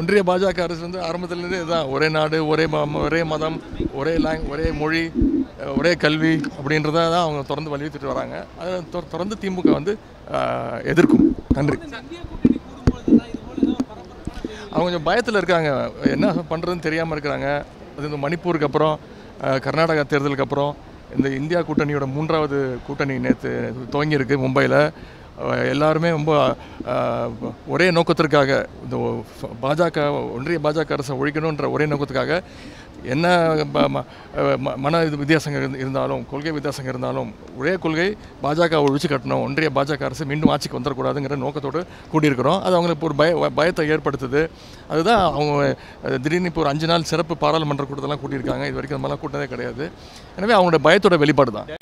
ஒன்றிய பாஜக அரசு வந்து ஆரம்பத்துலேருந்தே இதுதான் ஒரே நாடு ஒரே ம- ஒரே மதம் ஒரே லாங் ஒரே மொழி அஹ், ஒரே கல்வி அப்படின்றத தான் அவங்க தொடர்ந்து வலியுறுத்திட்டு வராங்க அதை தொ- தொடர்ந்து திமுக வந்து அஹ், எதிர்க்கும் நன்றி அவங்க கொஞ்சம் பயத்தில் இருக்காங்க என்ன பண்ணுறதுன்னு தெரியாமல் இருக்கிறாங்க அது இந்த மணிப்பூருக்கு அப்புறம் அஹ், கர்நாடகா தேர்தலுக்கு அப்புறம் இந்த இந்தியா கூட்டணியோட மூன்றாவது கூட்டணி நேற்று துவங்கியிருக்கு மும்பையில் எல்லாருமே ரொம்ப அஹ், ஒரே நோக்கத்திற்காக இந்த ஒ- பாஜக ஒன்றிய பாஜக அரசை ஒழிக்கணுன்ற ஒரே நோக்கத்துக்காக என்ன ப- ம- அஹ் ம- மன இது வித்தியாசங்கள் இருந்து- இருந்தாலும் கொள்கை வித்தியாசங்கள் இருந்தாலும் ஒரே கொள்கை பாஜக ஒழிச்சு கட்டணும் ஒன்றிய பாஜக அரசு மீண்டும் ஆட்சிக்கு வந்துடக்கூடாதுங்கிற நோக்கத்தோடு கூடியிருக்கிறோம் அது அவங்களுக்கு இப்போ ஒரு பய பயத்தை ஏற்படுத்துது அதுதான் அவங்க அஹ், திடீர்னு இப்போ ஒரு அஞ்சு நாள் சிறப்பு பாராளுமன்ற கூட்டத்தெல்லாம் கூட்டியிருக்காங்க இது வரைக்கும் அந்த மாதிரிலாம் கூட்டதே கிடையாது எனவே அவங்களோட பயத்தோட வெளிப்பாடு தான்